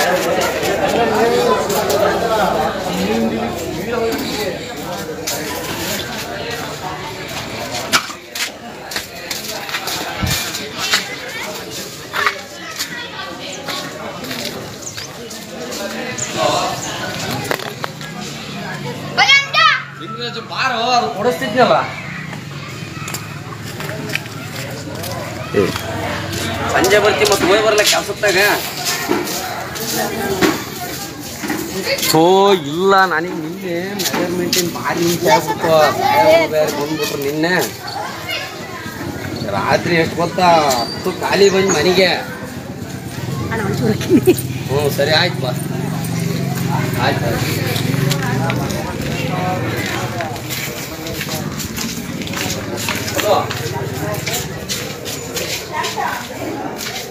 ಲಿಂಗರಾಜ್ ಬಾರೋ ಅದು ಕೊಡಿಸ್ತಿದ್ನಲ್ಲ ಸಂಜೆ ಬರ್ತಿ ಮತ್ತೆ ಹೋಗಿ ಬರ್ಲ ಕೆಲ್ಸತ್ತಾಗ ಥೋ ಇಲ್ಲ ನನಗೆ ನಿನ್ನೆ ಮೆಜರ್ಮೆಂಟಿನ ಭಾರಿ ಹಿಂಸೆ ಆಗ್ಬಿಟ್ಟು ಸಾಹೇಬ್ರು ಬೇರೆ ಬಂದ್ಬಿಟ್ರು ನಿನ್ನೆ ರಾತ್ರಿ ಎಷ್ಟು ಗೊತ್ತಾ ಹತ್ತು ಖಾಲಿ ಬಂದು ಮನೆಗೆ ಹ್ಞೂ ಸರಿ ಆಯ್ತು ಬಾ ಆಯ್ತು ಆಯ್ತು ಹಲೋ